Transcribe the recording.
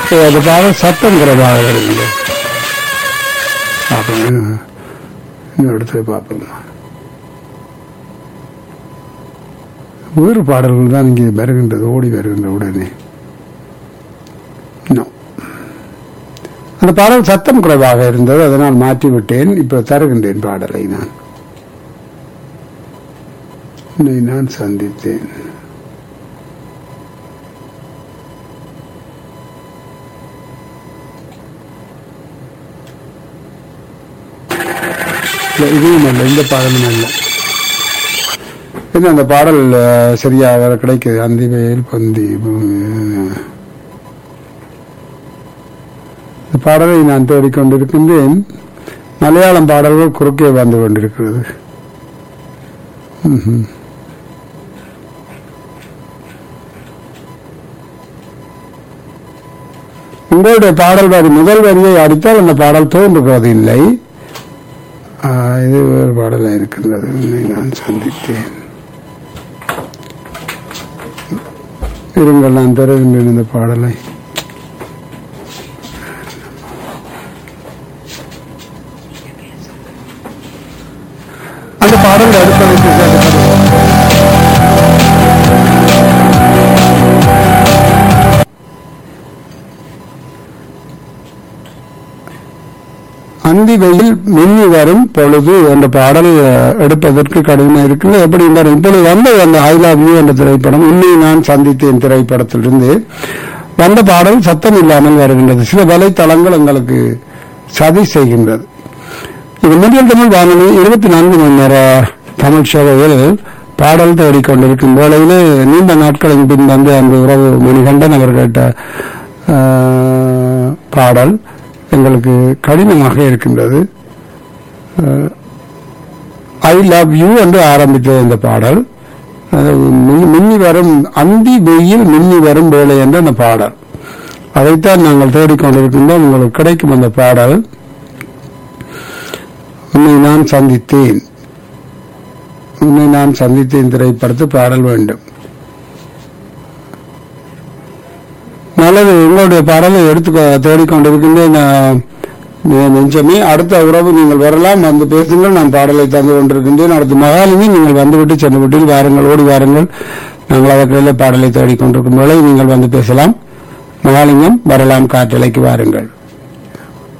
அது பாடல் சத்தம் குறைவாக வருகிறது பார்ப்போம் இந்த இடத்துல பார்ப்போம் வேறு பாடல்கள் தான் இங்கே வருகின்றது ஓடி வருகின்ற உடனே No. அந்த பாடல் சத்தம் குறைவாக இருந்தது அதனால் மாற்றிவிட்டேன் இப்ப தருகின்றேன் பாடலை நான் உன்னை நான் சந்தித்தேன் இல்ல, இதுவும் அல்ல இந்த பாடலும் அல்ல இது அந்த பாடல் அஹ், சரியா வர கிடைக்குது அந்தி வெயில் பந்தி பூமி. இந்த பாடலை நான் தேடிக்கொண்டிருக்கின்றேன் மலையாளம் பாடல்கள் குறுக்கே வந்து கொண்டிருக்கிறது ம்ஹும். உங்களுடைய பாடல் வரி முதல் வரியை அடித்தால் அந்த பாடல் தோன்றுகிறது இல்லை ஆ, இது ஒரு பாடலாக இருக்கின்றது உன்னை நான் சந்தித்தேன் இருங்கள் நான் தருகின்றேன் இந்த பாடலை அந்த பாடல் அடுப்பதை அந்தி வெயில் மின்னி வரும் பொழுது என்ற பாடல் அஹ், எடுப்பதற்கு கடினமாக இருக்கிறது எப்படி இருந்தாலும் இப்பொழுது வந்த அந்த ஐ லவ் யூ என்ற திரைப்படம் உன்னை நான் சந்தித்தேன் திரைப்படத்திலிருந்து வந்த பாடல் சத்தம் இல்லாமல் வருகின்றது சில வலைத்தளங்கள் எங்களுக்கு சதி செய்கின்றது இது முன்னில் தமிழ் வானொலி இருபத்தி நான்கு மணி நேர தமிழ் சேவையில் பாடல் தேடிக்கொண்டிருக்கும் வேளையிலே நீண்ட நாட்களின் பின் வந்து அந்த உறவு மணிகண்டன் அவர் கேட்ட ஆஹ், பாடல் எங்களுக்கு கடினமாக இருக்கின்றது ஐ லவ் யூ என்று ஆரம்பித்தது இந்த பாடல் அது மின்- மின்னி வரும் அந்தி வெயில் மின்னி வரும் வேலை என்ற அந்த பாடல் அதைத்தான் நாங்கள் தேடிக்கொண்டிருக்கின்றோம் உங்களுக்கு கிடைக்கும் அந்த பாடல் உன்னை நான் சந்தித்தேன் உன்னை நான் சந்தித்தேன் திரைப்படத்து பாடல் வேண்டும் நல்லது உங்களுடைய பாடலை எடுத்து தேடிக்கொண்டிருக்கின்றேன் நான் நெ- நெஞ்சமே அடுத்த உறவு நீங்கள் வரலாம் வந்து பேசுங்கள் நான் பாடலை தந்து கொண்டிருக்கின்றேன் அடுத்து மகாலினி நீங்கள் வந்துவிட்டு சென்று விட்டு வாருங்கள் ஓடி வாருங்கள் நாங்கள் அதற்கிடையிலே பாடலை தேடிக்கொண்டிருக்கும் வேளை நீங்கள் வந்து பேசலாம் மகாலிங்கம் வரலாம் காற்றலைக்கு வாருங்கள்